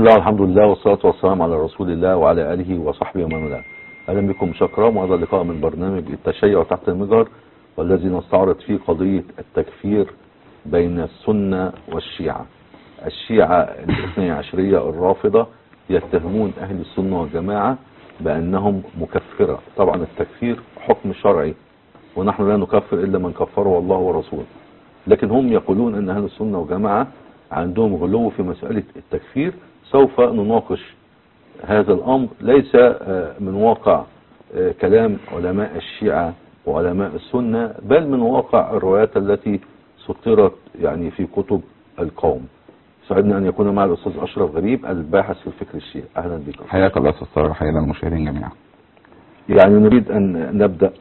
الله والحمد لله والصلاة والسلام على رسول الله وعلى آله وصحبه ومن والاه أهلا بكم شكرا وهذا اللقاء من برنامج التشيع تحت المجهر والذي نستعرض فيه قضية التكفير بين السنة والشيعة الشيعة الاثني عشرية الرافضة يتهمون أهل السنة والجماعة بأنهم مكفرة طبعا التكفير حكم شرعي ونحن لا نكفر إلا من كفره الله ورسوله لكن هم يقولون أن أهل السنة والجماعة عندهم غلو في مسألة التكفير سوف نناقش هذا الأمر ليس من واقع كلام علماء الشيعة وعلماء السنة بل من واقع الروايات التي سطرت يعني في كتب القوم سعدنا أن يكون مع الأستاذ أشرف غريب الباحث في الفكر الشيعي أهلا بك حياك الله أستاذ صالح حيا المشاهدين جميعا يعني نريد أن نبدأ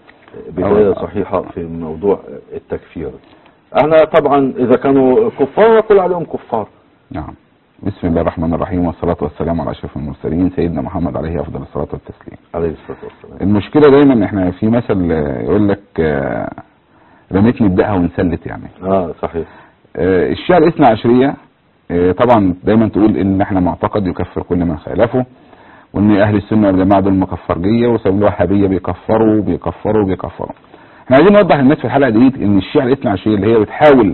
بداية أول- صحيحة في موضوع التكفير احنا طبعا إذا كانوا كفار نقول عليهم كفار نعم بسم الله الرحمن الرحيم والصلاة والسلام على أشرف المرسلين سيدنا محمد عليه أفضل الصلاة والتسليم عليه الصلاة والسلام المشكلة دايما إن احنا في مثل آه، يقول لك آه، رميتني بدقها ونسلت يعني اه صحيح آه، الشيعة الاثنى عشرية آه، طبعا دايما تقول ان احنا معتقد يكفر كل من خالفه وان اهل السنة والجماعة دول مكفرجية وسبب الوهابية بيكفروا بيكفروا بيكفروا احنا عايزين نوضح للناس في الحلقة دي ان الشيعة الاثنى عشرية اللي هي بتحاول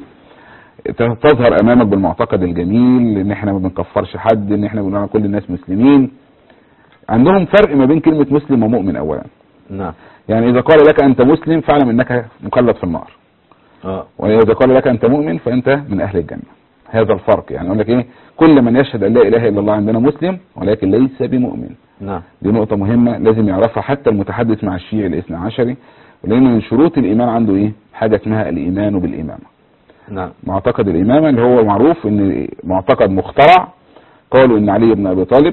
ت- تظهر امامك بالمعتقد الجميل ان احنا ما بنكفرش حد ان احنا بنقول على كل الناس مسلمين عندهم فرق ما بين كلمة مسلم ومؤمن اولا نعم يعني اذا قال لك انت مسلم فاعلم انك مخلد في النار اه وإذا قال لك أنت مؤمن فأنت من أهل الجنة هذا الفرق يعني يقول لك إيه كل من يشهد أن لا إله إلا الله عندنا مسلم ولكن ليس بمؤمن نعم دي نقطة مهمة لازم يعرفها حتى المتحدث مع الشيعي الاثنى عشري لأن من شروط الإيمان عنده إيه حاجة اسمها الإيمان بالإمامة نعم معتقد الإمامة اللي هو معروف إن معتقد مخترع قالوا إن علي بن أبي طالب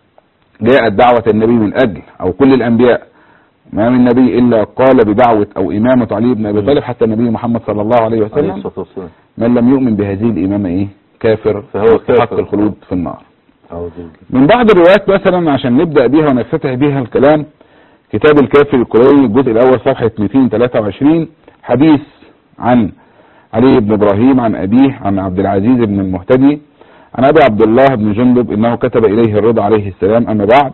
جاءت دعوة النبي من أجل أو كل الأنبياء ما من نبي إلا قال بدعوة أو إمامة علي بن أبي طالب حتى النبي محمد صلى الله عليه عليه وسلم الصلاة والسلام من لم يؤمن بهذه الإمامة إيه كافر فهو يستحق كافر. الخلود في النار أعوذ بالله من بعض الروايات مثلا عشان نبدأ بيها ونفتتح بيها الكلام كتاب الكافر الكروي الجزء الأول صفحة 223 حديث عن علي بن إبراهيم عن أبيه عن عبد العزيز بن المهتدي عن أبي عبد الله بن جندب إنه كتب إليه الرضا عليه السلام أما بعد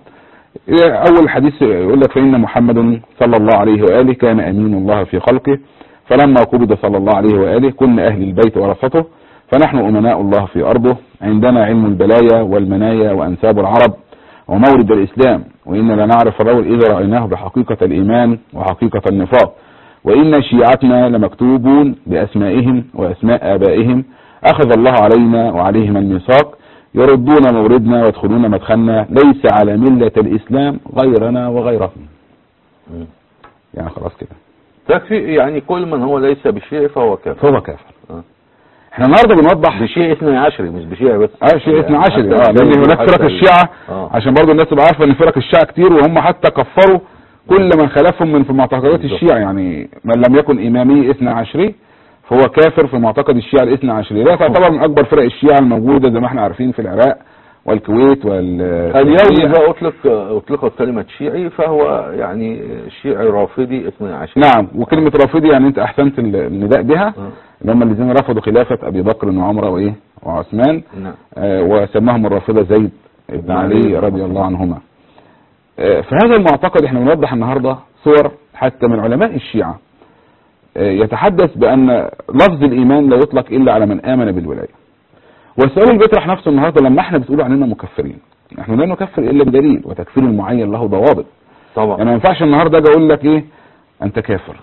أول حديث يقول لك فإن محمد صلى الله عليه وآله كان أمين الله في خلقه فلما قبض صلى الله عليه وآله كنا أهل البيت ورثته فنحن أمناء الله في أرضه عندنا علم البلايا والمنايا وأنساب العرب ومورد الإسلام وإنا لنعرف الرجل إذا رأيناه بحقيقة الإيمان وحقيقة النفاق وإن شيعتنا لمكتوبون بأسمائهم وأسماء آبائهم أخذ الله علينا وعليهم الميثاق يردون موردنا ويدخلون مدخلنا ليس على ملة الإسلام غيرنا وغيرهم مم. يعني خلاص كده تكفي يعني كل من هو ليس بشيعي فهو كافر فهو كافر آه. احنا النهارده بنوضح بشيعي اثني عشري مش بشيعي بس اه شيعة اثنى عشري اه حتى لان هناك حتى فرق ال- الشيعة اه عشان برضو الناس تبقى عارفه ان فرق الشيعة كتير وهم حتى كفروا كل من خالفهم من في معتقدات بالظبط. الشيعة يعني من لم يكن امامي اثنى عشري فهو كافر في معتقد الشيعة الاثنى عشري ده تعتبر من اكبر فرق الشيعة الموجودة زي ما احنا عارفين في العراق والكويت وال اليوم إذا أطلق أطلقت كلمة شيعي فهو يعني شيعي رافضي اثني عشري نعم وكلمة رافضي يعني انت احسنت النداء بها آه. اللي هم الذين رفضوا خلافة ابي بكر وعمر وايه وعثمان نعم آه، وسماهم الرافضة زيد بن علي رضي الله عنهما آه، فهذا المعتقد احنا بنوضح النهاردة صور حتى من علماء الشيعة آه، يتحدث بأن لفظ الإيمان لا يطلق إلا على من آمن بالولاية والسؤال اللي بيطرح نفسه النهاردة لما احنا بتقولوا عننا مكفرين نحن لا نكفر إلا بدليل وتكفير المعين له ضوابط طبعا يعني ما ينفعش النهاردة أجي أقول لك إيه أنت كافر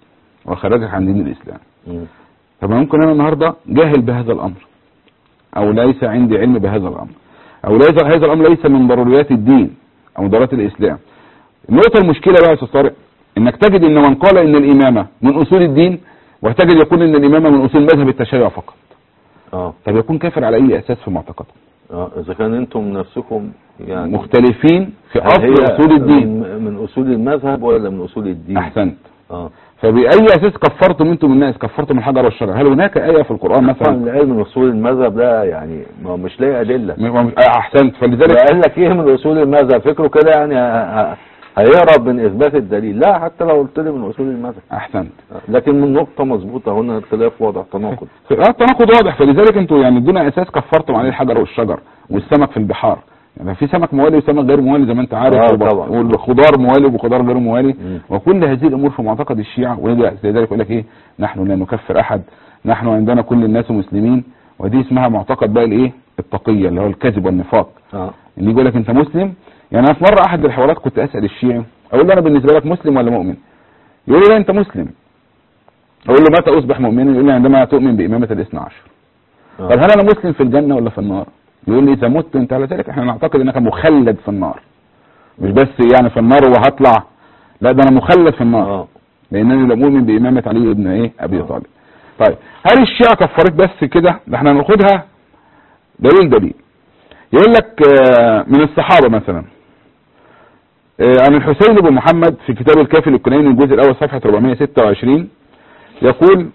وخرجك عن دين الإسلام مم. طب ممكن انا النهارده جاهل بهذا الامر او ليس عندي علم بهذا الامر او ليس هذا الامر ليس من ضروريات الدين او من ضروريات الاسلام النقطه المشكله بقى يا استاذ طارق انك تجد ان من قال ان الامامه من اصول الدين وتجد يقول ان الامامه من اصول مذهب التشيع فقط اه طب يكون كافر على اي اساس في معتقده اه اذا كان انتم نفسكم يعني مختلفين في هل اصل هي اصول الدين من, من اصول المذهب ولا من اصول الدين احسنت اه فباي اساس كفرتم انتم الناس كفرتم الحجر والشجر هل هناك ايه في القران طبعا مثلا العلم من اصول المذهب ده يعني ما هو مش لاقي ادله م- م- احسنت فلذلك قال لك ايه من اصول المذهب فكره كده يعني ه- ه- هيهرب من اثبات الدليل لا حتى لو قلت لي من اصول المذهب احسنت لكن من نقطه مظبوطه هنا اختلاف واضح تناقض اه التناقض واضح فلذلك انتوا يعني دون اساس كفرتم عليه الحجر والشجر والسمك في البحار يعني في سمك موالي وسمك غير موالي زي ما انت عارف آه، وب- طبعا. والخضار موالي وخضار غير موالي مم. وكل هذه الامور في معتقد الشيعة ولذلك يقول لك ايه نحن لا نكفر احد نحن عندنا كل الناس مسلمين ودي اسمها معتقد بقى الايه التقية اللي هو الكذب والنفاق اه اللي يقول لك انت مسلم يعني انا في مره احد الحوارات كنت اسال الشيعي اقول له انا بالنسبه لك مسلم ولا مؤمن يقول لي لا انت مسلم اقول له متى اصبح مؤمنا يقول لي عندما تؤمن بامامه الاثنى عشر آه. طب هل انا مسلم في الجنه ولا في النار يقول لي اذا مت انت على ذلك احنا نعتقد انك مخلد في النار مش بس يعني في النار وهطلع لا ده انا مخلد في النار اه لانني لم اؤمن بامامه علي ابن ايه ابي آه. طالب طيب هل الشيعة كفرت بس كده ده احنا هناخدها دليل دليل يقول لك آه، من الصحابة مثلا آه، عن الحسين بن محمد في كتاب الكافي للكنين الجزء الاول صفحة 426 يقول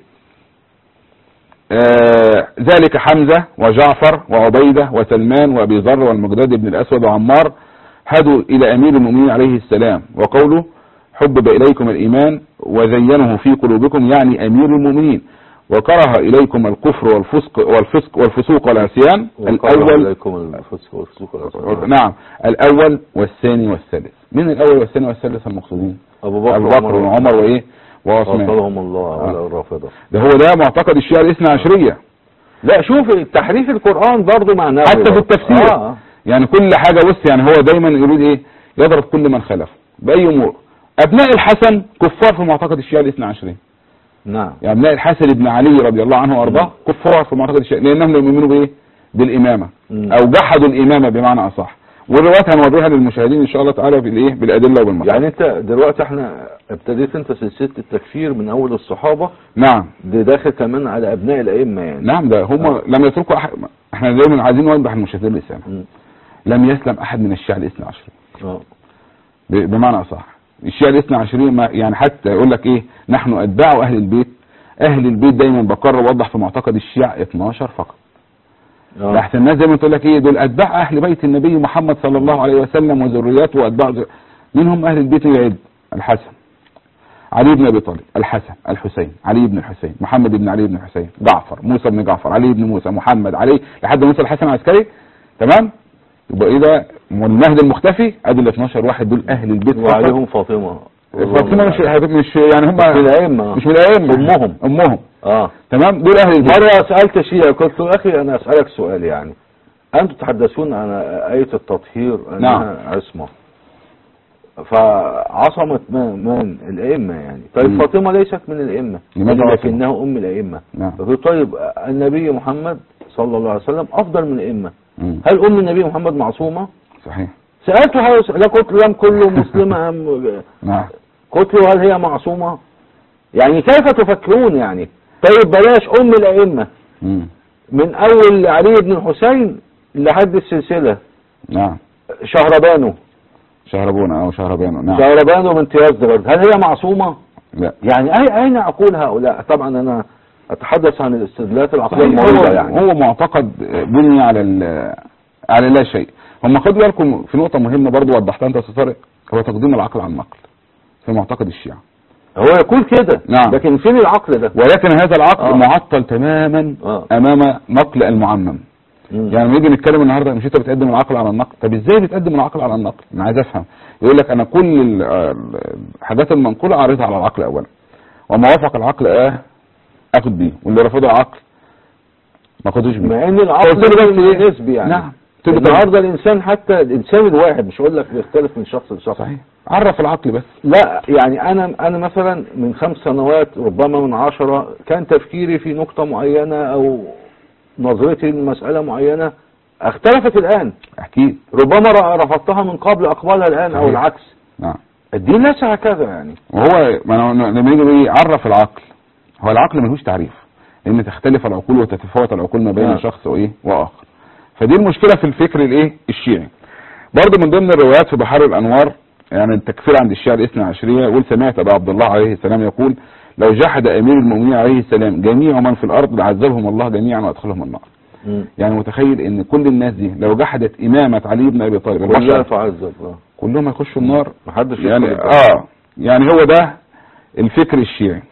آه، ذلك حمزة وجعفر وعبيدة وسلمان وابي ذر والمقداد بن الاسود وعمار هدوا الى امير المؤمنين عليه السلام وقوله حبب اليكم الايمان وزينه في قلوبكم يعني امير المؤمنين وكره اليكم الكفر والفسق والفسق والفسوق والعصيان وقال الاول عليكم الفسق والفسوق والعصيان. نعم الاول والثاني والثالث من الاول والثاني والثالث المقصودين ابو بكر ابو بكر وعمر وايه وعثمان قاتلهم الله آه. ولا الرافضه ده هو ده معتقد الشيعة الاثنى عشرية لا شوف تحريف القران برضو معناه حتى في التفسير اه يعني كل حاجة بص يعني هو دايما يريد ايه يضرب كل من خلف بأي امور ابناء الحسن كفار في معتقد الشيعة الاثنى عشرية نعم يعني ابناء الحسن بن علي رضي الله عنه وارضاه كفار في معتقد الشيعة لانهم لم يؤمنوا بايه بالامامة مم. او جحدوا الامامة بمعنى اصح والروايات هنوريها للمشاهدين ان شاء الله تعالى بالايه بالادله وبالمصادر يعني انت دلوقتي احنا ابتديت انت سلسله التكفير من اول الصحابه نعم ده داخل كمان على ابناء الائمه يعني نعم ده هم آه. لم يتركوا أحد احنا دايما عايزين نوضح المشاهدين الاسلام مم. لم يسلم احد من الشيعة الاثنى عشر اه ب- بمعنى اصح الشيعة الاثنى عشرين ما يعني حتى يقول لك ايه نحن اتباع اهل البيت اهل البيت دايما بقرر اوضح في معتقد الشيعة 12 فقط اه لحسن الناس دايما تقول لك ايه دول اتباع اهل بيت النبي محمد صلى الله عليه وسلم وذرياته واتباع ذر- منهم اهل البيت يعد الحسن علي بن ابي طالب الحسن الحسين علي بن الحسين محمد بن علي بن الحسين جعفر موسى بن جعفر علي بن موسى محمد علي لحد موسى الحسن العسكري تمام يبقى ايه ده والمهد المختفي ادي ال 12 واحد دول اهل البيت فقط. وعليهم فاطمه فاطمه مش مش يعني هم مش من الائمه مش من الائمه امهم امهم اه تمام دول اهل البيت مرة سألت شيعي قلت له أخي أنا أسألك سؤال يعني أنتم تحدثون عن آية التطهير أنها نعم. عصمة فعصمت من, من الأئمة يعني طيب مم. فاطمة ليست من الأئمة لماذا عصمت؟ لكنها أم الأئمة نعم فقلت طيب النبي محمد صلى الله عليه وسلم أفضل من الأئمة مم. هل أم النبي محمد معصومة؟ صحيح سألته هذا السؤال. لا قلت لم كل مسلمة أم نعم قلت له هل هي معصومة؟ يعني كيف تفكرون يعني؟ طيب بلاش أم الأئمة مم. من اول علي بن الحسين لحد السلسلة نعم شهربانو شهربونا او شهربانو نعم شهربانو بنت يزدرد هل هي معصومة لا يعني أي اين عقول هؤلاء طبعا انا اتحدث عن الاستدلالات العقلية صحيح المريضة هو, يعني هو معتقد بني على ال- على لا شيء هم خدوا بالكم في نقطة مهمة برضو وضحتها انت يا أستاذ طارق هو تقديم العقل على النقل في معتقد الشيعة هو يقول كده نعم. لكن فين العقل ده ولكن هذا العقل آه. معطل تماما آه. امام نقل المعمم مم. يعني لما نيجي نتكلم النهارده مش انت بتقدم العقل على النقل طب ازاي بتقدم العقل على النقل انا عايز افهم يقول لك انا كل ال- ال- الحاجات المنقوله اعرضها على العقل اولا وما وافق العقل اه اخد بيه واللي رفضه العقل ما اخدوش بيه مع ان العقل قلت له بس ايه؟ نسبي يعني نعم تبقى النهارده الانسان حتى الانسان الواحد مش هقول لك بيختلف من شخص لشخص صحيح عرف العقل بس لا يعني انا انا مثلا من خمس سنوات ربما من عشرة كان تفكيري في نقطة معينة او نظرتي لمسألة معينة اختلفت الان اكيد ربما ر- رفضتها من قبل اقبلها الان او صحيح. العكس نعم الدين ليس هكذا يعني وهو ما أنا- لما يجي ايه عرف العقل هو العقل ملوش تعريف لان تختلف العقول وتتفاوت العقول ما بين نعم. شخص وايه واخر فدي المشكله في الفكر الايه الشيعي برضه من ضمن الروايات في بحار الانوار يعني التكفير عند الشيعة الاثنى عشرية يقول سمعت ابا عبد الله عليه السلام يقول لو جحد امير المؤمنين عليه السلام جميع من في الارض لعذبهم الله جميعا وادخلهم النار يعني متخيل ان كل الناس دي لو جحدت امامة علي بن ابي طالب كلها البشر تعذب آه. كلهم هيخشوا النار محدش يعني يدخل اه يعني هو ده الفكر الشيعي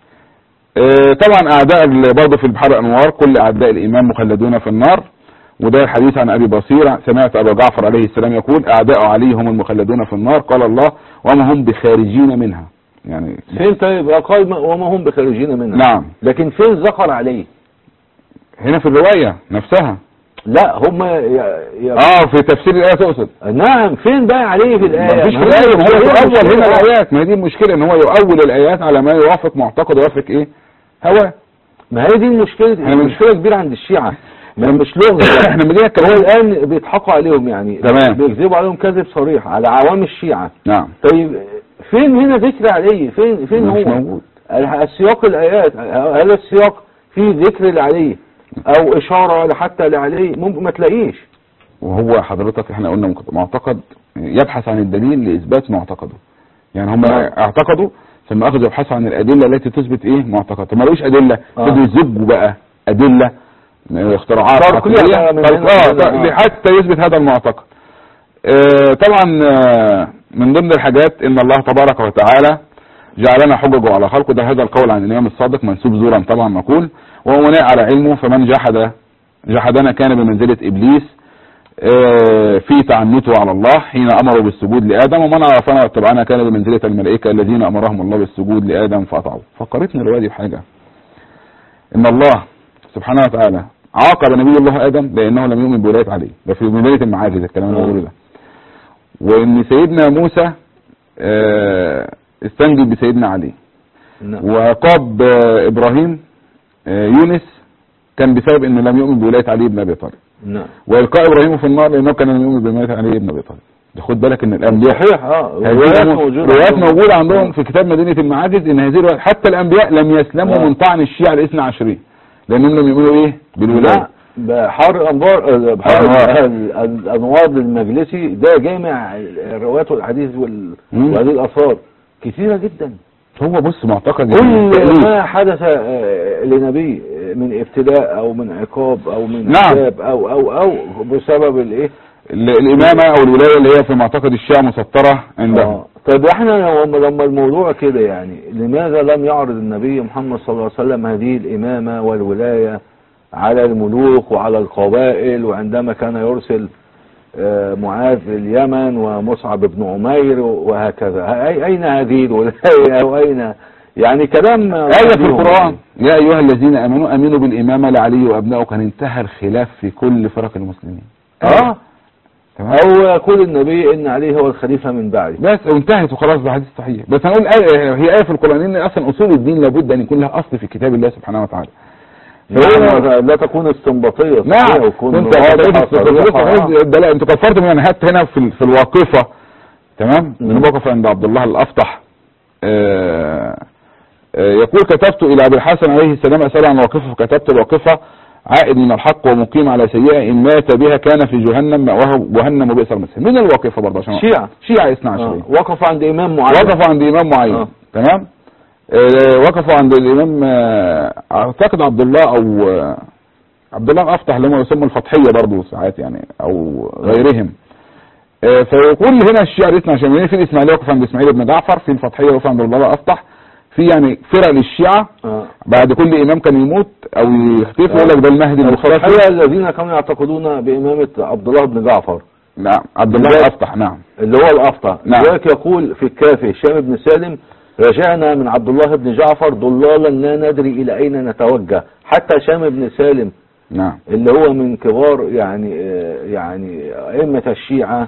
آه طبعا اعداء ال- برضه في البحر الانوار كل اعداء الامام مخلدون في النار وده الحديث عن ابي بصير سمعت ابا جعفر عليه السلام يقول اعداء علي هم المخلدون في النار قال الله وما هم بخارجين منها يعني فين طيب قال ما- وما هم بخارجين منها نعم لكن فين ذكر عليه هنا في الرواية نفسها لا هم ي... ي... اه في تفسير الآية تقصد نعم فين بقى عليه في الآية مفيش في ما هي- الآية ما هو هي يؤول المشكلة هنا بقى. الآيات ما هي دي المشكلة ان هو يؤول الآيات على ما يوافق معتقد ويوافق ايه هواه ما هي دي المشكلة أنا مش- مشكلة كبيرة عند الشيعة ما مش لغز احنا بنيجي هو نتكلم الآن بيضحكوا عليهم يعني تمام. بيكذبوا عليهم كذب صريح على عوام الشيعة نعم طيب فين هنا ذكر عليه فين فين مش هو موجود السياق الآيات هل السياق فيه ذكر لعليه أو إشارة حتى لعليه ممكن ما تلاقيش وهو حضرتك احنا قلنا مك- معتقد يبحث عن الدليل لإثبات معتقده يعني هم نعم. اعتقدوا ثم أخذوا يبحثوا عن الأدلة التي تثبت ايه معتقد طب ما لقوش أدلة آه. بدوا يزجوا بقى أدلة آه، اختراعات ترقيع عقلية بقى من طب- هنا آه، ومن هنا. طب- حتى يثبت هذا المعتقد آه، طبعا آه، من ضمن الحاجات ان الله تبارك وتعالى جعلنا حججه على خلقه ده هذا القول عن الامام الصادق منسوب زورا طبعا مقول وهو بناء على علمه فمن جحد جحدنا كان بمنزلة ابليس آه، في تعنته على الله حين امروا بالسجود لادم ومن عرفنا واتبعنا كان بمنزلة الملائكة الذين امرهم الله بالسجود لادم فاطاعوا فكرتني الرواية دي بحاجة ان الله سبحانه وتعالى عاقب نبي الله ادم لانه لم يؤمن بولاية عليه ده في بداية المعاجز الكلام اللي آه. بقوله ده وان سيدنا موسى آه، استنجد بسيدنا علي نعم. وعقاب آه، ابراهيم آه، يونس كان بسبب انه لم يؤمن بولاية علي بن ابي طالب نعم والقاء ابراهيم في النار لانه كان لم يؤمن بولاية علي بن ابي طالب ده خد بالك ان الانبياء صحيح اه هذه روايات الأمور- موجودة روايات عندهم. موجودة عندهم في كتاب مدينة المعاجز ان هذه الروايات حتى الانبياء لم يسلموا آه. من طعن الشيعة الاثنى عشرين لانهم لم يؤمنوا ايه بالولاية لا بحر انوار بحر أنوار. ال- ال- الانوار المجلسي ده جامع الروايات والحديث وال... مم. وهذه الاثار كثيره جدا هو بص معتقد كل التأليف. ما حدث آه، لنبي من ابتلاء او من عقاب او من نعم. عذاب او او او بسبب الايه ال- الامامة او الولاية اللي هي في معتقد الشيعة مسطرة عندهم آه. طيب احنا لما لما الموضوع كده يعني لماذا لم يعرض النبي محمد صلى الله عليه وسلم هذه الإمامة والولاية على الملوك وعلى القبائل وعندما كان يرسل آه، معاذ اليمن ومصعب بن عمير وهكذا أي- أين هذه الولاية وأين يعني كلام آية في القرآن يا أيها الذين آمنوا آمنوا بالإمامة لعلي وأبنائه كان انتهى الخلاف في كل فرق المسلمين اه تمام أو يقول النبي إن عليه هو الخليفة من بعده بس وانتهت وخلاص ده حديث صحيح بس هنقول آية هي آية في القرآن إن أصلا أصول الدين لابد أن يكون لها أصل في كتاب الله سبحانه وتعالى لا لا تكون استنباطية صحيحة نعم ويكون انت واضحة صريحة. آه. ده لا انت كفرت من حتى هنا في ال- في الواقفة تمام مم. من وقف عند عبد الله الأفطح آه، آه، يقول كتبت إلى أبي الحسن عليه السلام أسأل عن الواقفة فكتبت الواقفة عائد من الحق ومقيم على سيئة إن مات بها كان في جهنم مأواه جهنم وبئس المصير من الواقفة برضه عشان شيعة شيعة اثنا آه. عشرية وقف عند إمام معين وقفوا عند إمام معين آه. تمام آه، وقفوا عند الإمام آه، أعتقد عبد الله أو آه، عبد الله الأفتح اللي هم يسموا الفتحية برضه ساعات يعني أو غيرهم آه، فيقول هنا الشيعة الاثنى عشرية في الإسماعيلية وقف عند إسماعيل بن جعفر في الفتحية وقف عند عبد الله الأفتح في يعني فرق للشيعة آه. بعد كل إمام كان يموت أو يختفي يقول لك ده المهدي المختفي الفتحية الذين كانوا يعتقدون بإمامة عبد الله بن جعفر نعم عبد الله بالذات- الأفتح نعم اللي هو الأفطى نعم. لذلك يقول في الكافي هشام بن سالم رجعنا من عبد الله بن جعفر ضلالا لا ندري إلى أين نتوجه حتى هشام بن سالم نعم اللي هو من كبار يعني آه، يعني أئمة الشيعة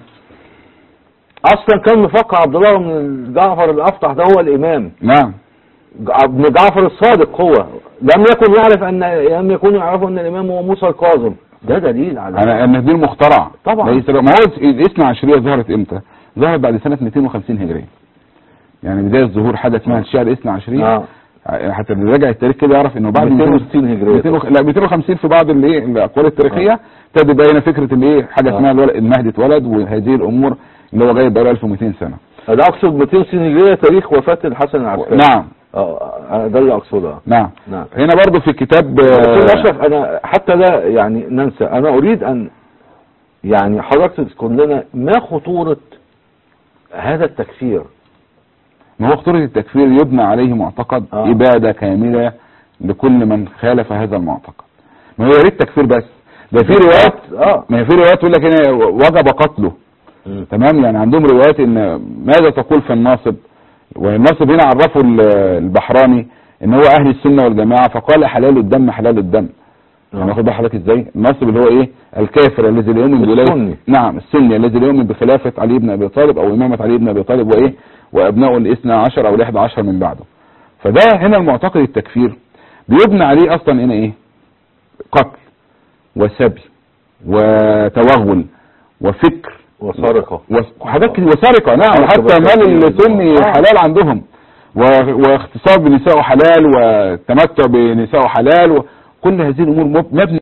أصلا كان مفكر عبد الله بن جعفر الأفطح ده هو الإمام نعم ابن جعفر الصادق هو لم يكن يعرف ان لم يكونوا يعرفوا ان الامام هو موسى الكاظم ده دليل على انا ان دي المخترع طبعا. ليس ما هو الاثنى عشرية ظهرت امتى ظهرت بعد سنة 250 هجرية يعني بداية ظهور حاجة اسمها الشيعة الاثنى عشرية اه حتى اللي راجع التاريخ كده يعرف انه بعد 260 هجرية 200 لا 250 في بعض الايه الاقوال التاريخية ابتدى باينه فكرة الايه حاجة آه. اسمها الولد المهدي اتولد وهذه الامور اللي هو جاي بقاله 1200 سنة ده اقصد 260 هجرية تاريخ وفاة الحسن العسكري نعم اه آه، ده اللي اقصده نعم نعم هنا برضو في كتاب دكتور آه، اشرف انا حتى لا يعني ننسى انا اريد ان يعني حضرتك تذكر لنا ما خطورة هذا التكفير ما هو خطورة التكفير يبنى عليه معتقد آه. إبادة كاملة لكل من خالف هذا المعتقد ما هو يا ريت تكفير بس ده في روايات اه ما هي في روايات تقول لك هنا وجب قتله مم. تمام يعني عندهم روايات ان ماذا تقول في الناصب والناصب هنا عرفوا ال- البحراني ان هو اهل السنه والجماعه فقال حلال الدم حلال الدم يعني آه. واخد بال حضرتك ازاي الناصب اللي هو ايه الكافر الذي لا يؤمن بولايه السني. نعم السني الذي لا يؤمن بخلافه علي بن ابي طالب او امامه علي بن ابي طالب وايه وابنائه الاثنى عشر او الاحدى عشر من بعده فده هنا المعتقد التكفير بيبنى عليه اصلا هنا ايه قتل وسبي وتوغل وفكر وسرقة وحاجات كتير وسرقه نعم حتى مال السني آه. حلال عندهم و- واغتصاب بنسائه حلال والتمتع بنسائه حلال وكل هذه الامور مب- مبني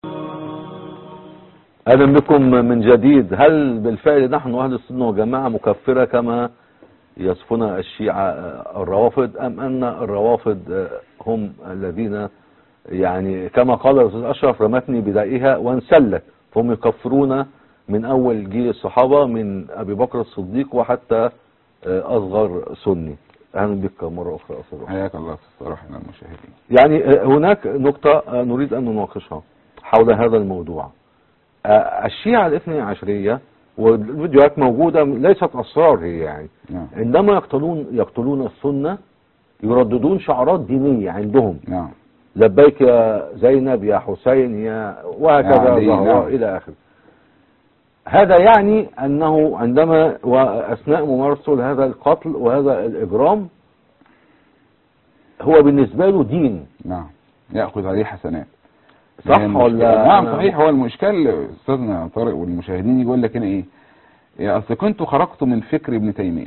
أهلا بكم من جديد هل بالفعل نحن أهل السنة والجماعة مكفرة كما يصفنا الشيعة آه، الروافض أم أن الروافض آه، هم الذين يعني كما قال الرسول أشرف رمتني بدائها وانسلت فهم يكفرون من أول جيل الصحابة من أبي بكر الصديق وحتى آه، أصغر سني أهلا بك مرة أخرى أستاذ رمضان. حياك الله في الصراحه من المشاهدين يعني آه، هناك نقطة آه، نريد أن نناقشها حول هذا الموضوع آه، الشيعة الاثني عشرية والفيديوهات موجودة ليست أسرار هي يعني نعم عندما يقتلون يقتلون السنة يرددون شعارات دينية عندهم نعم لبيك يا زينب يا حسين يا وهكذا يا علي، زهراء نعم. إلى آخره هذا يعني أنه عندما وأثناء ممارسة هذا القتل وهذا الإجرام هو بالنسبة له دين نعم ياخذ عليه حسنات صح هي المشكلة- ولا نعم أنا- صحيح هو المشكله استاذنا طارق والمشاهدين يقول لك هنا ايه يا اصل كنت خرجت من فكر ابن تيميه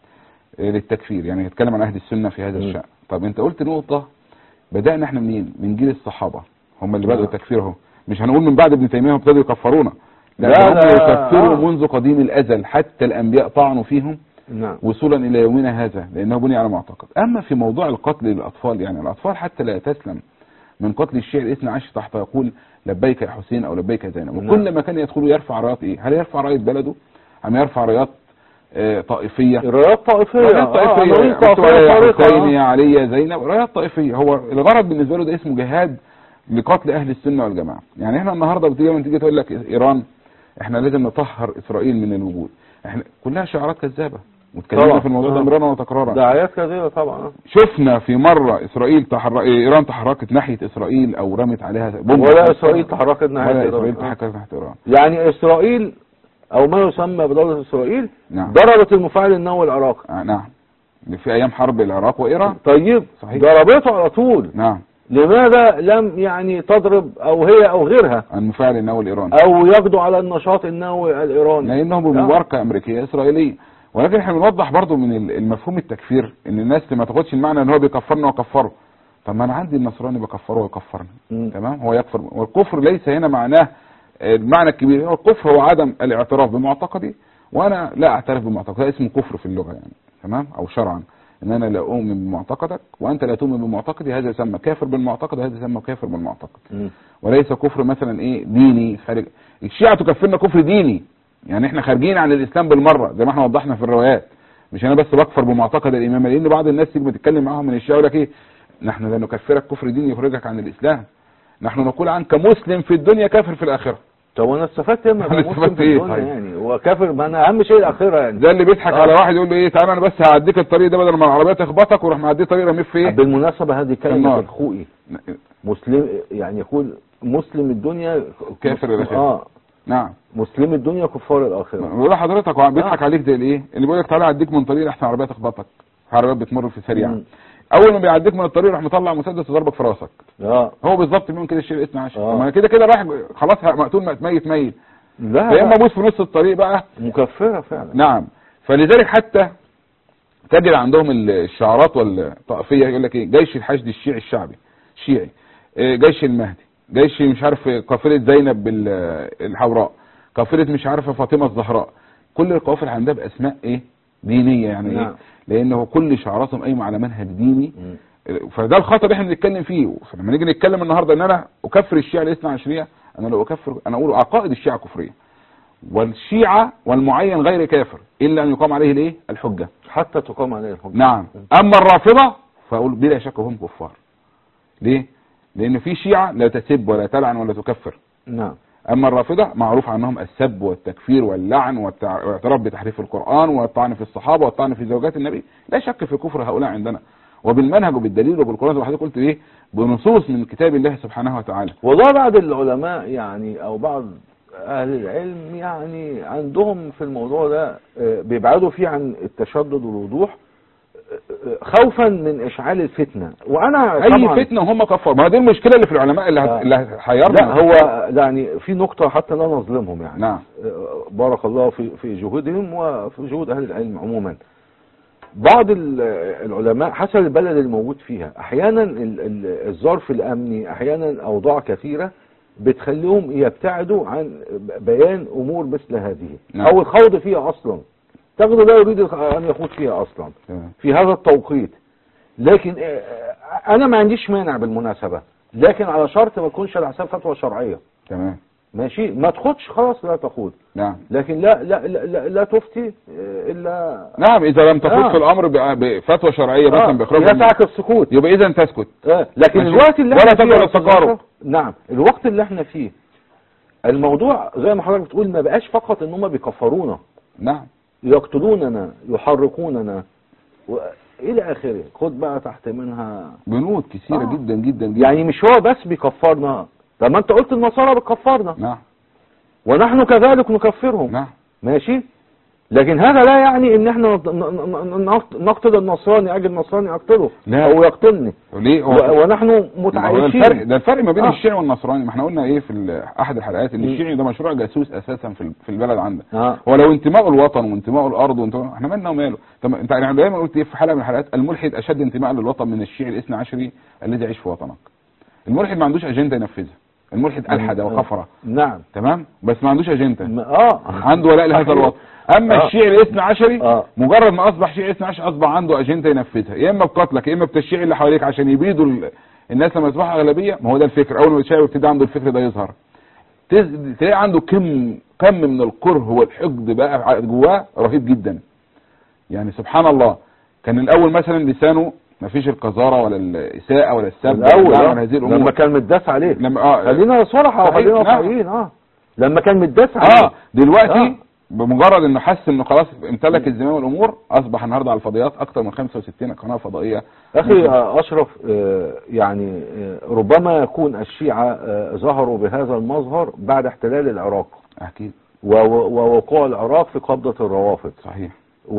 إيه للتكفير يعني يتكلم عن اهل السنه في هذا مم. الشان طب انت قلت نقطه بدانا احنا منين من جيل الصحابه هم اللي بداوا نعم. التكفير اهو مش هنقول من بعد ابن تيميه هم ابتدوا يكفرونا لا, لا، هم لا، يكفروا آه. منذ قديم الازل حتى الانبياء طعنوا فيهم نعم وصولا الى يومنا هذا لانه بني على معتقد اما في موضوع القتل للاطفال يعني الاطفال حتى لا تسلم من قتل الشيعي الاثنى عشر تحت يقول لبيك يا حسين او لبيك يا زينب نعم. وكل ما كان يدخل يرفع رايات ايه هل يرفع رايه بلده ام يرفع رايات آه، طائفيه رايات طائفية رايات آه، طائفيه عناوين مكتوب طائفية عليها يا طريقة، حسين آه. يا علي يا زينب رايات طائفيه هو الغرض بالنسبه له ده اسمه جهاد لقتل اهل السنه والجماعه يعني احنا النهارده بتيجي لما تيجي تقول لك ايران احنا لازم نطهر اسرائيل من الوجود احنا كلها شعارات كذابه واتكلمنا طبعا. في الموضوع ده آه. مرارا وتكرارا دعايات كثيرة طبعا شفنا في مره اسرائيل تحر... ايران تحركت ناحيه اسرائيل او رمت عليها بومب ولا اسرائيل تحركت ناحية ولا إيران. اسرائيل تحركت ناحيه ايران يعني اسرائيل او ما يسمى بدولة اسرائيل نعم ضربت المفاعل النووي العراقي آه نعم في ايام حرب العراق وايران طيب صحيح. ضربته على طول نعم لماذا لم يعني تضرب او هي او غيرها المفاعل النووي الايراني او يقضوا على النشاط النووي الايراني لانهم بمباركه امريكيه اسرائيليه ولكن احنا بنوضح برضو من ال- المفهوم التكفير ان الناس ما تاخدش المعنى ان هو بيكفرنا وكفره طب ما انا عندي النصراني بكفره ويكفرني مم. تمام هو يكفر والكفر ليس هنا معناه آه، المعنى الكبير هو الكفر هو عدم الاعتراف بمعتقدي وانا لا اعترف بمعتقدي ده اسمه كفر في اللغه يعني تمام او شرعا ان انا لا اؤمن بمعتقدك وانت لا تؤمن بمعتقدي هذا يسمى كافر بالمعتقد وهذا يسمى كافر بالمعتقد مم. وليس كفر مثلا ايه ديني خارج الشيعة تكفرنا كفر ديني يعني احنا خارجين عن الاسلام بالمره زي ما احنا وضحنا في الروايات مش انا بس بكفر بمعتقد الامامه لان بعض الناس تيجي بتتكلم معاهم من الشيعة يقول لك ايه نحن لا نكفرك كفر ديني يخرجك عن الاسلام نحن نقول عنك مسلم في الدنيا كافر في الاخره طب وانا استفدت ايه لما أنا أبقى مسلم استفدت في إيه الدنيا طيب؟ يعني هو كافر ما انا اهم شيء الاخره يعني ده اللي بيضحك آه. على واحد يقول له ايه تعالى انا بس هعديك الطريق ده بدل ما العربيه تخبطك وروح معديه طريق رميك في ايه بالمناسبه هذه كلمه النار. الخوئي مسلم يعني يقول مسلم الدنيا كافر الآخرة. اه نعم مسلم الدنيا كفار الاخره بقول لحضرتك هو بيضحك آه. عليك زي الايه اللي بيقول لك تعالى اعديك من طريق احسن عربيه تخبطك عربيات بتمر في سريع مم. اول ما بيعديك من الطريق راح مطلع مسدس وضربك في راسك اه هو بالظبط بيقول كده الشيء الاثنى عشر آه. طب ما أنا كده كده رايح خلاص مقتول ميت ميت لا فيا اما لا، ابوس في نص الطريق بقى مكفره فعلا نعم فلذلك حتى تجد عندهم الشعارات والطائفيه يقول لك ايه جيش الحشد الشيعي الشعبي شيعي إيه، جيش المهدي جيش مش عارف قافله زينب بال- الحوراء قافله مش عارف فاطمه الزهراء كل القوافل عندها باسماء ايه دينيه يعني ايه نعم. لانه كل شعاراتهم قايمه على منهج ديني مم. فده الخطر اللي احنا بنتكلم فيه فلما نيجي نتكلم النهارده ان انا اكفر الشيعه الاثنى عشريه انا لو اكفر انا اقول عقائد الشيعه كفريه والشيعة والمعين غير كافر إلا أن يقام عليه الإيه الحجة حتى تقام عليه الحجة نعم أما الرافضة فأقول بلا شك هم كفار ليه لأن في شيعة لا تسب ولا تلعن ولا تكفر نعم أما الرافضة معروف عنهم السب والتكفير واللعن والتع- والاعتراف بتحريف القرآن والطعن في الصحابة والطعن في زوجات النبي لا شك في كفر هؤلاء عندنا وبالمنهج وبالدليل وبالقرآن زي ما حضرتك قلت ايه بنصوص من كتاب الله سبحانه وتعالى والله بعض العلماء يعني او بعض اهل العلم يعني عندهم في الموضوع ده آه، بيبعدوا فيه عن التشدد والوضوح آه، آه، خوفا من اشعال الفتنه وانا اي طبعا فتنة وهم كفار ما دي المشكلة اللي في العلماء اللي, هت... آه. اللي هتحيرنا لا هو يعني في نقطه حتى لا نظلمهم يعني نعم آه، بارك الله في في جهودهم وفي جهود اهل العلم عموما بعض ال- العلماء حسب البلد الموجود فيها احيانا ال- ال- الظرف الامني احيانا اوضاع كثيره بتخليهم يبتعدوا عن بيان امور مثل هذه نعم. او الخوض فيها اصلا تجد لا يريد ان يخوض فيها اصلا تمام. في هذا التوقيت لكن آه، آه، انا ما عنديش مانع بالمناسبه لكن على شرط ما تكونش على حساب فتوى شرعيه تمام ماشي ما تخوضش خلاص لا تخوض نعم لكن لا لا لا, لا, لا تفتي آه، الا نعم اذا لم تخوض آه. في الامر ب- بفتوى شرعية مثلا آه، باخراج يسعك السكوت يبقى اذا تسكت آه، لكن ماشي. الوقت اللي ولا احنا تقبل فيه يا أستاذ التقارب. أشرف، نعم الوقت اللي احنا فيه الموضوع زي ما حضرتك بتقول ما بقاش فقط ان هم بيكفرونا نعم يقتلوننا يحرقوننا و... الى اخره خد بقى تحت منها بنود كثيرة آه. جدا جدا جدا يعني مش هو بس بيكفرنا طب ما انت قلت النصارى بتكفرنا نعم ونحن كذلك نكفرهم نعم ماشي لكن هذا لا يعني ان احنا نط- ن- ن- ن- نقتل النصراني اجل النصراني اقتله لا. او يقتلني ليه هو و- ونحن ما هو ده متعايشين الفرق ده الفرق ما بين آه. الشيعي والنصراني ما احنا قلنا ايه في ال- احد الحلقات ان مم. الشيعي ده مشروع جاسوس اساسا في ال- في البلد عندك اه هو لو انتماء الوطن وانتماء الارض وانتماء احنا مالنا وماله طب انت يعني دايما قلت ايه في حلقه من الحلقات الملحد اشد انتماء للوطن من الشيعي الاثنى عشري الذي يعيش في وطنك الملحد ما عندوش اجنده ينفذها الملحد الحد وكفر نعم تمام بس ما عندوش اجنده م- اه عنده ولاء لهذا الوطن اما آه. الشيعي الاثنى عشري آه. مجرد ما اصبح شيعي اثنى عشري اصبح عنده اجنده ينفذها يا اما بقتلك يا اما بتشيع اللي حواليك عشان يبيدوا ال- الناس لما يصبحوا اغلبيه ما هو ده الفكر اول ما الشيعي يبتدي عنده الفكر ده يظهر تز- تلاقي عنده كم كم من الكره والحقد بقى ع- جواه رهيب جدا يعني سبحان الله كان الاول مثلا لسانه ما فيش القذاره ولا الاساءه ولا السب الاول ولا آه. من هذه الامور لما كان متداس عليه لما اه خلينا صراحة صحيح، وخلينا نعم. واقعيين اه لما كان متداس عليه اه دلوقتي آه. بمجرد انه حس انه خلاص امتلك الزمام والامور اصبح النهارده على الفضائيات اكثر من 65 قناه فضائيه اخي آه، اشرف آه، يعني آه، ربما يكون الشيعة آه، ظهروا بهذا المظهر بعد احتلال العراق اكيد و- و- ووقوع العراق في قبضة الروافض صحيح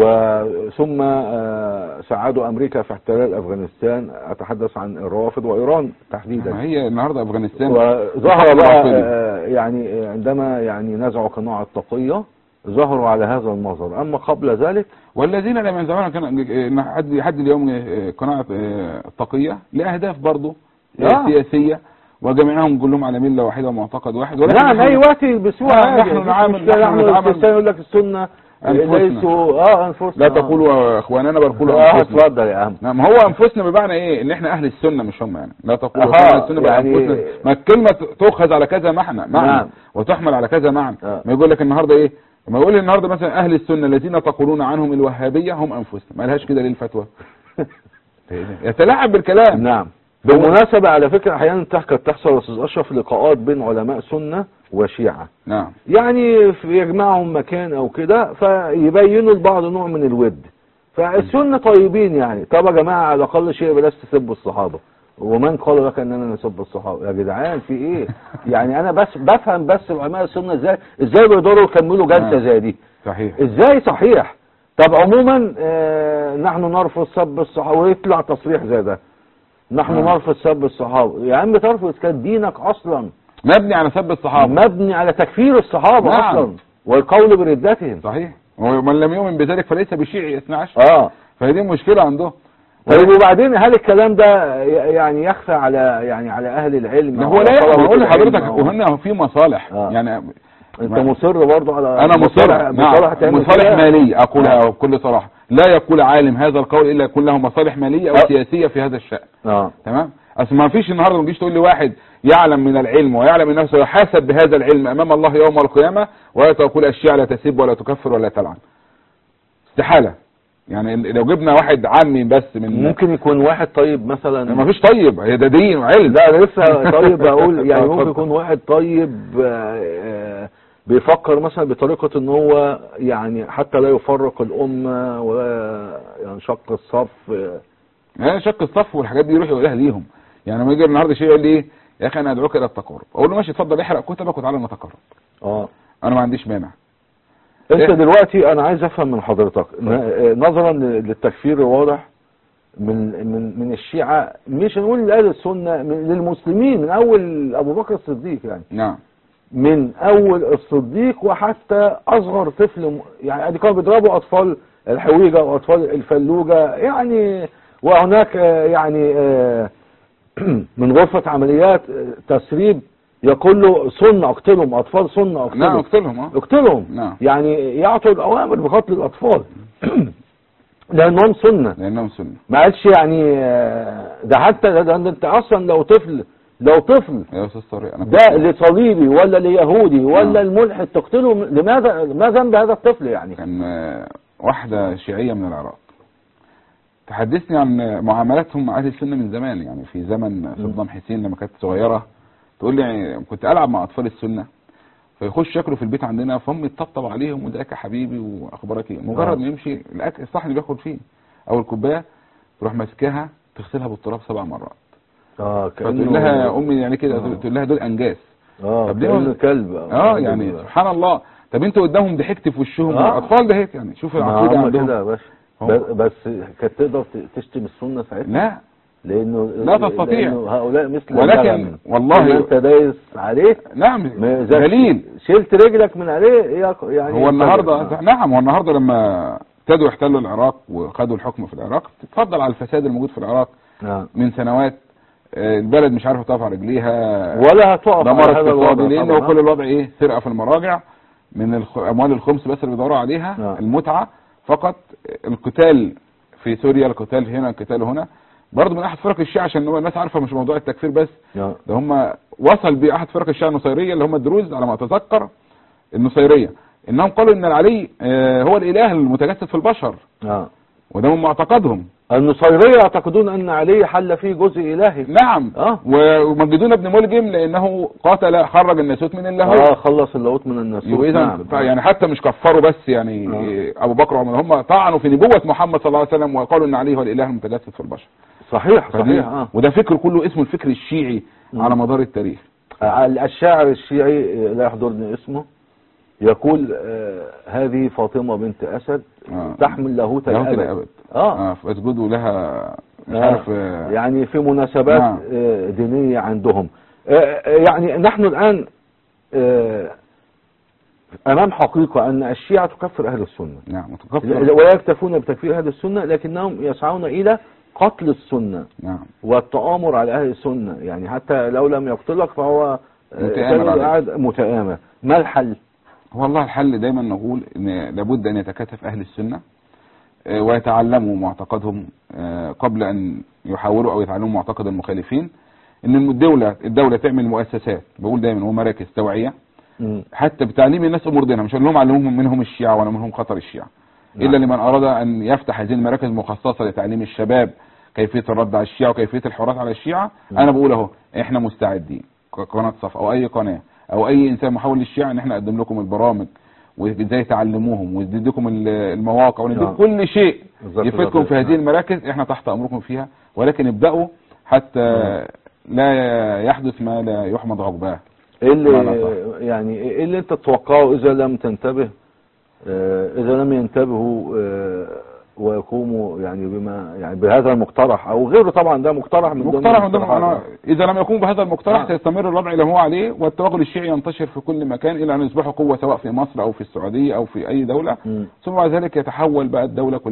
وثم آه، ساعدوا امريكا في احتلال افغانستان اتحدث عن الروافض وايران ما تحديدا هي النهارده افغانستان وظهر بقى رافضي. آه، يعني عندما يعني نزعوا قناع التقية ظهروا على هذا المظهر اما قبل ذلك والذين لم ينزعون كان حد لحد اليوم آه، قناعه آه، التقيه لاهداف برضه آه، آه. سياسيه وجميعهم كلهم على مله واحده ومعتقد واحد ولكن نعم نحن- اي وقت يلبسوها آه، عادي، نحن مفيش نعامل- مشكلة. نحن نحن نتعامل- الكريستيان يقول لك السنة أنفسنا. ليسوا اه انفسنا لا تقولوا اخواننا بل قولوا اه انفسنا اتفضل يا عم نعم هو انفسنا بمعنى ايه ان احنا اهل السنه مش هم يعني لا تقولوا أها، اهل السنه بل يعني- انفسنا ما الكلمه تؤخذ على كذا معنى معنى نعم. وتحمل على كذا معنى آه. ما يقول لك النهارده ايه ما يقول لي النهارده مثلا اهل السنه الذين تقولون عنهم الوهابيه هم انفسنا ما لهاش كده ليه الفتوى يتلاعب بالكلام نعم بالمناسبة على فكرة احيانا تحكي تحصل يا استاذ اشرف لقاءات بين علماء سنة وشيعة نعم يعني في- يجمعهم مكان او كده فيبينوا لبعض نوع من الود فالسنة طيبين يعني طب يا جماعة على الاقل شيء بلاش تسبوا الصحابة ومن قال لك اننا نسب الصحابة يا جدعان في ايه يعني انا بس بفهم بس علماء السنة ازاي ازاي بيقدروا يكملوا جلسة نعم. زي دي صحيح ازاي صحيح طب عموما آه نحن نرفض سب الصحابة ويطلع تصريح زي ده نحن نعم. نرفض سب الصحابة يا عم ترفض كان دينك اصلا مبني على سب الصحابه مبني على تكفير الصحابة نعم. اصلا والقول بردتهم صحيح ومن لم يؤمن بذلك فليس بشيعي 12 اه فهي دي المشكله عندهم طيب وبعدين هل الكلام ده ي- يعني يخفى على يعني على اهل العلم ده أو هو على لا طلبة انا بقول العلم لحضرتك أو- وهنا في مصالح آه. يعني انت ما- مصر برضو على انا مصر مصالح- نعم مصالح تعمل مصالح كده؟ ماليه اقولها آه. بكل صراحه لا يقول عالم هذا القول الا يكون له مصالح ماليه او آه. سياسيه في هذا الشان اه تمام اصل ما فيش النهارده ما تجيش تقول لي واحد يعلم من العلم ويعلم من نفسه يحاسب بهذا العلم امام الله يوم القيامه ولا تقول اشياء لا تسب ولا تكفر ولا تلعن استحاله يعني لو جبنا واحد عمي بس من ممكن يكون واحد طيب مثلا ما فيش طيب هي ده دين وعلم لا انا لسه طيب اقول يعني آه، ممكن اتفضل. يكون واحد طيب آه، آه، بيفكر مثلا بطريقة ان هو يعني حتى لا يفرق الامة ولا ينشق الصف آه، يعني شق الصف والحاجات دي يروح يقولها ليهم يعني لما يجي النهارده شيء يقول لي ايه يا اخي انا ادعوك الى التقارب اقول له ماشي اتفضل احرق كتبك وتعالى نتقارب اه انا ما عنديش مانع انت إيه؟ دلوقتي انا عايز افهم من حضرتك ن- آه، نظرا للتكفير الواضح من من من الشيعة مش هنقول لاهل السنة من للمسلمين من اول ابو بكر الصديق يعني نعم من اول الصديق وحتى اصغر طفل م- يعني ادي كانوا بيضربوا اطفال الحويجه واطفال الفلوجه يعني وهناك آه، يعني آه، من غرفه عمليات آه، تسريب يقول له سنه اقتلهم اطفال سنه نعم اقتلهم اقتلهم اه اقتلهم نعم. يعني يعطوا الاوامر بقتل الاطفال لانهم سنه لانهم سنه ما قالش يعني آه، ده حتى ده, ده انت اصلا لو طفل لو طفل يا استاذ طارق انا ده لصليبي ولا ليهودي ولا نعم. الملحد تقتله لماذا ما ذنب هذا الطفل يعني كان آه، واحده شيعيه من العراق تحدثني عن معاملاتهم مع اهل السنه من زمان يعني في زمن صدام حسين لما كانت صغيره تقول لي يعني كنت العب مع اطفال السنه فيخش ياكلوا في البيت عندنا فامي تطبطب عليهم وده يا حبيبي واخبارك ايه مجرد آه. ما يمشي الاكل الصحن اللي بياكل فيه او الكوبايه تروح ماسكاها تغسلها بالتراب سبع مرات اه فتقول لها يا امي يعني كده آه. تقول لها دول انجاس اه طب ليه كأنه ما- كلب اه يعني سبحان الله طب انت قدامهم ضحكت في وشهم آه. الاطفال دهيت يعني شوف ما العقيده هم عندهم كده يا باشا هم. بس- بس كانت تقدر ت- تشتم السنه ساعتها لا لانه لا تستطيع. لأنه هؤلاء مثل ولكن اللبن. والله- إذا انت دايس عليه نعم ما إذا دليل شلت رجلك من عليه يق- يعني هو النهارده آه. نعم هو النهارده لما ابتدوا يحتلوا العراق وخدوا الحكم في العراق تتفضل على الفساد الموجود في العراق نعم من سنوات آه، البلد مش عارفه تقف على رجليها ولا هتقف دمار على هذا الوضع اقتصادي لان هو طبعاً. كل الوضع ايه سرقه في المراجع من الخ... اموال الخمس بس اللي بيدوروا عليها نعم. المتعه فقط القتال في سوريا القتال هنا القتال هنا برضه من احد فرق الشيعة عشان هو الناس عارفه مش موضوع التكفير بس نعم. ده هم وصل باحد فرق الشيعة النصيريه اللي هم الدروز على ما اتذكر النصيريه انهم قالوا ان العلي آه، هو الاله المتجسد في البشر نعم وده من معتقدهم النصيرية يعتقدون ان علي حل فيه جزء الهي نعم اه ومجدون ابن ملجم لانه قاتل خرج الناسوت من اللاهوت اه خلص اللاهوت من الناسوت يبقى اذا نعم. يعني حتى مش كفروا بس يعني آه. ابو بكر وعمر هم طعنوا في نبوه محمد صلى الله عليه وسلم وقالوا ان علي هو الاله المتجسد في البشر صحيح فدي- صحيح اه وده فكر كله اسمه الفكر الشيعي مم. على مدار التاريخ آه، الشاعر الشيعي آه، لا يحضرني اسمه يقول آه هذه فاطمة بنت أسد آه. تحمل لاهوت لاهوت الأبد الابد اه, اه فاسجدوا لها مش آه. عارف آه، يعني في مناسبات نعم. آه دينية عندهم آه آه، يعني نحن الآن آه أمام حقيقة أن الشيعة تكفر أهل السنة نعم متكفر ولا يكتفون بتكفير أهل السنة لكنهم يسعون إلى قتل السنة نعم والتآمر على أهل السنة يعني حتى لو لم يقتلك فهو آه، متآمر كان عليك. قاعد متآمر ما الحل؟ هو الله الحل دايما نقول ان لابد ان يتكاتف اهل السنه آه، ويتعلموا معتقدهم آه، قبل ان يحاولوا او يتعلموا معتقد المخالفين ان الدوله الدوله تعمل مؤسسات بقول دايما ومراكز توعيه مم. حتى بتعليم الناس امور دينها مش هنقول لهم علموهم منهم الشيعه ولا منهم خطر الشيعه نعم. الا لمن اراد ان يفتح هذه المراكز مخصصه لتعليم الشباب كيفيه الرد على الشيعه وكيفيه الحوارات على الشيعه نعم. انا بقول اهو احنا مستعدين قناه صف او اي قناه او اي انسان محول للشيعه ان احنا نقدم لكم البرامج وازاي تعلموهم ونديكم ال- المواقع ونديكم نعم. كل شيء بالظبط يفيدكم بالظبط. في هذه المراكز احنا تحت امركم فيها ولكن ابداوا حتى لا يحدث ما لا يحمد عقباه ايه اللي بمعنى صح. يعني ايه اللي انت تتوقعه اذا لم تنتبه آه، اذا لم ينتبهوا آه، ويقوموا يعني بما يعني بهذا المقترح او غيره طبعا ده مقترح من ضمن مقترح من ضمن المقترحات. أنا اذا لم يقوم بهذا المقترح آه. سيستمر الوضع اللي هو عليه والتوغل الشيعي ينتشر في كل مكان الى ان يصبحوا قوه سواء في مصر او في السعوديه او في اي دوله مم. ثم بعد ذلك يتحول بقى الدوله كلها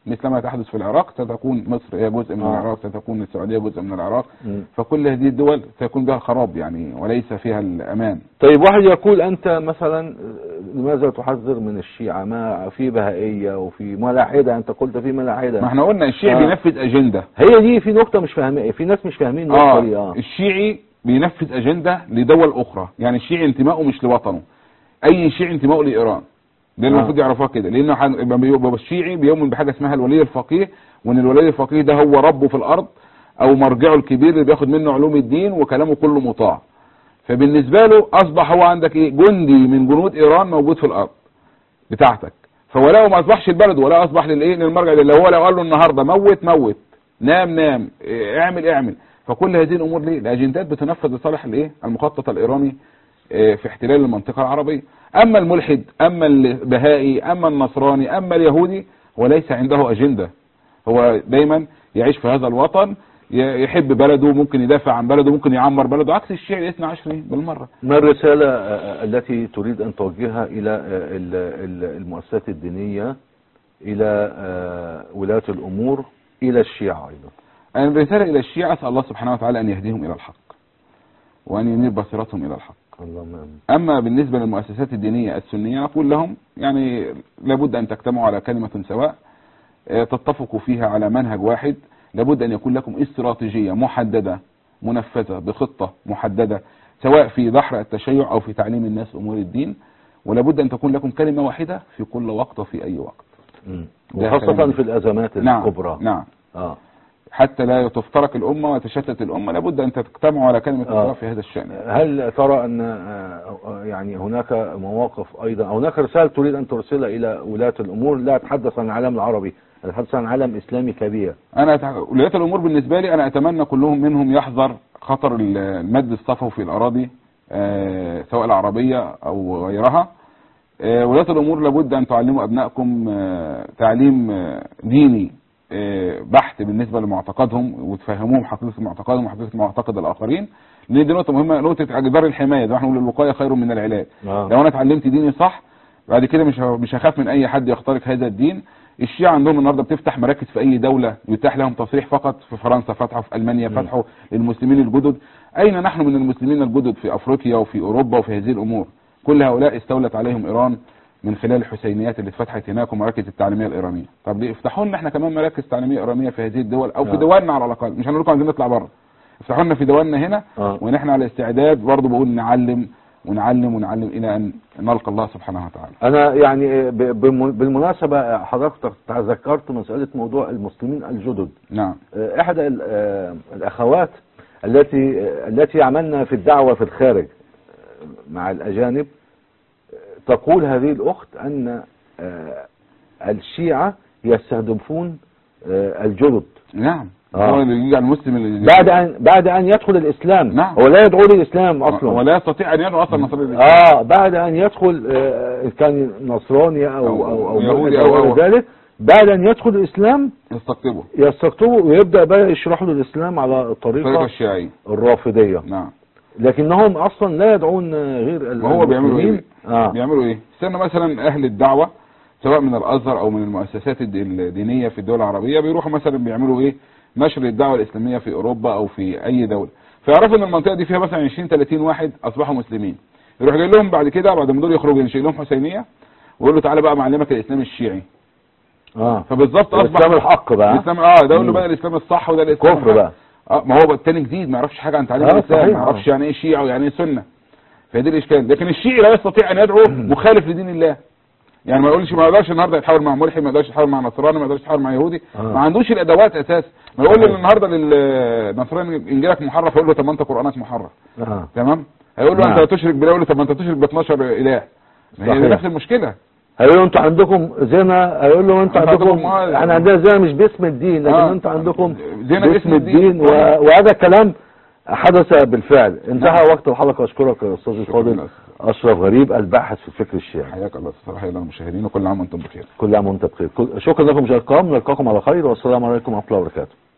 مثل ما تحدث في العراق ستكون مصر هي جزء من آه. العراق ستكون السعوديه جزء من العراق مم. فكل هذه الدول سيكون بها خراب يعني وليس فيها الامان طيب واحد يقول انت مثلا آه، لماذا تحذر من الشيعة ما في بهائية وفي ملاحدة انت قلت في ملاحدة ما احنا قلنا الشيعي آه. بينفذ اجنده هي دي في نقطة مش فاهمين في ناس مش فاهمين النقطة دي اه اه الشيعي بينفذ اجنده لدول اخرى يعني الشيعي انتمائه مش لوطنه اي شيعي انتمائه لايران ده اللي آه. المفروض يعرفوها كده لانه حن- يبقى بيبقى الشيعي بيؤمن بحاجه اسمها الولي الفقيه وان الولي الفقيه ده هو ربه في الارض او مرجعه الكبير اللي بياخد منه علوم الدين وكلامه كله مطاع فبالنسبه له اصبح هو عندك ايه جندي من جنود ايران موجود في الارض بتاعتك فولاؤه ما اصبحش البلد ولا اصبح للايه للمرجع اللي هو لو قال له النهارده موت موت نام نام إيه، اعمل اعمل فكل هذه الامور ليه الاجندات بتنفذ لصالح الايه المخطط الايراني إيه، في احتلال المنطقه العربيه اما الملحد اما البهائي اما النصراني اما اليهودي هو ليس عنده اجنده هو دايما يعيش في هذا الوطن ي- يحب بلده ممكن يدافع عن بلده ممكن يعمر بلده عكس الشيعي الاثنى عشري بالمره ما الرسالة آه، التي تريد أن توجهها إلى آه، ال- ال- المؤسسات الدينية إلى آه، ولاة الأمور إلى الشيعة أيضا الرساله الى الشيعه اسال الله سبحانه وتعالى ان يهديهم الى الحق وان ينير بصيرتهم الى الحق اللهم آمين اما بالنسبه للمؤسسات الدينيه السنيه نقول لهم يعني لابد ان تجتمعوا على كلمه سواء آه، تتفقوا فيها على منهج واحد لابد ان يكون لكم استراتيجيه محدده منفذه بخطه محدده سواء في دحر التشيع او في تعليم الناس امور الدين ولابد ان تكون لكم كلمه واحده في كل وقت وفي اي وقت مم. ده وخاصة كلام. في الأزمات نعم الكبرى نعم آه. حتى لا تفترق الامه وتشتت الامه لابد ان تجتمعوا على كلمه آه. سواء في هذا الشان هل ترى أن آه، آه، يعني هناك مواقف أيضا أو هناك رسالة تريد أن ترسلها إلى ولاة الأمور لا تتحدث عن العالم العربي تتحدث عن عالم إسلامي كبير انا أتع- ولايات الامور بالنسبه لي انا اتمنى كلهم منهم يحذر خطر ال- المد الصفوي في الاراضي آه، سواء العربيه او غيرها آه، ولايات الامور لابد ان تعلموا ابنائكم آه، تعليم آه، ديني آه، بحت بالنسبه لمعتقدهم وتفهموهم حقيقه معتقدهم وحقيقه معتقد الاخرين لان دي نقطه مهمه نقطه جدار الحمايه زي ما احنا بنقول الوقايه خير من العلاج آه. لو انا اتعلمت ديني صح بعد كده مش ه- مش هخاف من اي حد يخترق هذا الدين الشيعة عندهم النهارده بتفتح مراكز في اي دوله يتاح لهم تصريح فقط في فرنسا فتحوا في المانيا مم. فتحوا للمسلمين الجدد اين نحن من المسلمين الجدد في افريقيا وفي اوروبا وفي هذه الامور كل هؤلاء استولت عليهم ايران من خلال الحسينيات اللي اتفتحت هناك ومراكز التعليميه الايرانيه طب ليه افتحوا لنا احنا كمان مراكز تعليميه ايرانيه في هذه الدول او في آه. دولنا على الاقل مش هنقول لكم عايزين نطلع بره افتحوا لنا في دولنا هنا آه. ونحن على استعداد برضه بقول نعلم ونعلم ونعلم الى ان نلقى الله سبحانه وتعالى أنا يعني ب- بالم- بالمناسبة حضرتك تذكرت مسألة موضوع المسلمين الجدد نعم آه، إحدى ال- آه، الأخوات التي آه، التي عملنا في الدعوة في الخارج آه، مع الأجانب آه، تقول هذه الأخت أن آه، الشيعة يستهدفون آه، الجدد نعم آه. هو اللي يجي على المسلم اللي بعد أن بعد أن يدخل الإسلام نعم. هو لا يدعو للإسلام أصلا ولا يستطيع ان يدعو اصلا نصراني اه بعد ان يدخل آه، كان نصراني او او او, أو يهودي يهودي او أو- غير ذلك بعد ان يدخل الاسلام يستقطبه يستقطبه ويبدا بقى يشرح له الاسلام على الطريقه الطريقه الشيعيه الرافضيه نعم لكنهم اصلا لا يدعون غير ال- وهو بيعملوا ايه المسلمين. اه بيعملوا ايه استنى مثلا اهل الدعوه سواء من الازهر او من المؤسسات الد- الدينيه في الدول العربيه بيروحوا مثلا بيعملوا ايه نشر الدعوه الاسلاميه في اوروبا او في اي دوله فيعرفوا ان المنطقه دي فيها مثلا 20 30 واحد اصبحوا مسلمين يروح جاي لهم بعد كده بعد ما دول يخرجوا ينشئ لهم حسينيه ويقول له تعالى بقى معلمك الاسلام الشيعي اه فبالظبط اصبح الاسلام الحق بقى الاسلام اه ده يقول له مم. بقى الاسلام الصح وده الاسلام كفر الحق. بقى اه ما هو بقى التاني جديد ما يعرفش حاجه عن تعليم آه، الاسلام صحيح، ما آه. يعرفش يعني ايه شيعه ويعني ايه سنه فدي الاشكال لكن الشيعي لا يستطيع ان يدعو مخالف لدين الله يعني ما يقولش ما يقدرش النهارده يتحاور مع ملحد ما يقدرش يتحاور مع نصراني ما يقدرش يتحاور مع يهودي آه. ما عندوش الادوات اساسا ما يقول صحيح. لي النهارده للنصراني انجيلك محرف يقول له طب ما انت قرانك محرف اه تمام هيقول له نعم. انت تشرك بالله يقول له طب ما انت تشرك ب 12 اله ما هي صحيح. دي نفس المشكله هيقول له انتوا عندكم زنا هيقول له انتوا انتوا عندكم عندكم ما- احنا عندنا زنا مش باسم الدين لكن آه. انتوا عندكم زنا باسم الدين. و... وهذا الكلام حدث بالفعل انتهى وقت الحلقه اشكرك يا استاذ الفاضل لله. اشرف غريب الباحث في الفكر الشيعي حياك الله صراحه الى المشاهدين وكل عام وانتم بخير كل عام وانت بخير كل- شكرا لكم مشاهدينا الكرام نلقاكم على خير والسلام عليكم ورحمه الله وبركاته